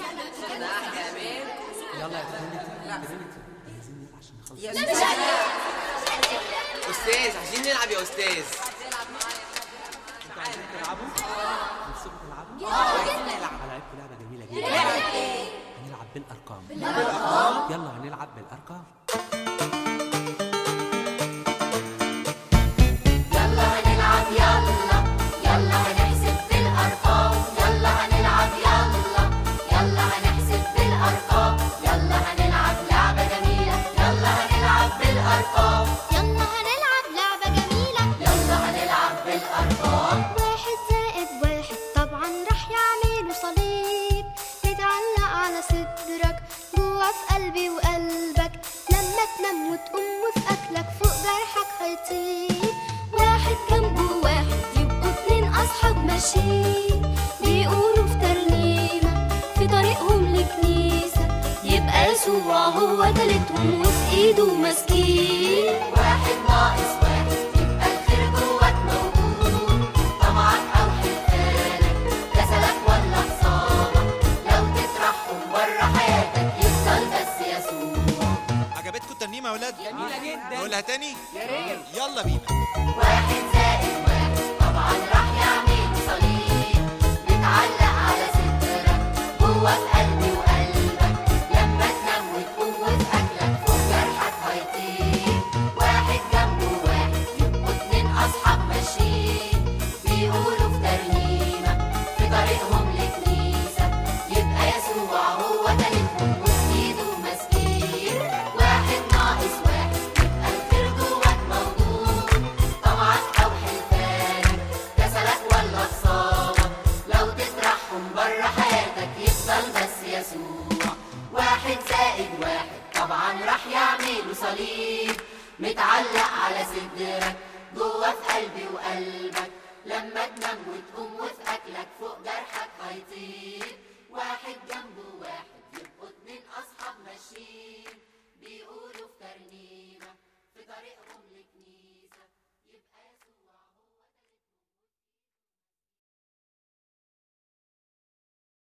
يلا يا ترينيتي ترينيتي عايزين نلعب عشان نخلص لا مش استاذ عايزين نلعب يا استاذ انتوا عايزين تلعبوا؟ نفسكم تلعبوا؟ انا لعبت لعبه جميله جدا هنلعب بالارقام بالارقام يلا هنلعب بالارقام يلا هنلعب يلا يلا هنحسب بالأرقام يلا هنلعب يلا يلا هنحسب بالأرقام يلا هنلعب لعبة جميلة يلا هنلعب بالأرقام يلا هنلعب لعبة جميلة يلا هنلعب بالأرقام واحد زائد واحد طبعا راح يعملوا صليب يتعلق على صدرك جوا في قلبي وقلبك لما تنام وتقوم وفي أكلك فوق جرحك هيطيب واحد جنبه واحد يبقوا اتنين أصحاب ماشيين بيقولوا في ترنيمة في طريقهم لكنيسة يبقى يسوع هو تالتهم وفي إيده ماسكين واحد ناقص واحد يبقى الخير جواك موجود طمعك أو حرفانك كسلك ولا خصامك لو تطرحهم بره حياتك يفضل بس يسوع عجبتكم الترنيمه يا ولاد جميلة جدا نقولها تاني يا ريت يلا بينا واحد زائد واحد طبعا راح يعمل صليب متعلق على صدرك جوا في قلبي وقلبك لما تنام وتقوم وفي اكلك فوق جرحك هيطير واحد جنبه واحد يبقوا اتنين اصحاب ماشيين بيقولوا في ترنيمه في طريقهم لكنيسه يبقى يسوع هو تالتهم وفي ايده ماسكين واحد ناقص واحد يبقى الخير جواك موجود طمعك او حلفانك كسلك ولا خصامك لو تطرحهم بره حياتك يفضل بس يسوع واحد زائد واحد طبعا راح يعملوا صليب متعلق على صدرك جوا في قلبي وقلبك لما تنام وتقوم وفي اكلك فوق جرحك هيطير واحد جنبه واحد يبقوا اتنين اصحاب ماشيين بيقولوا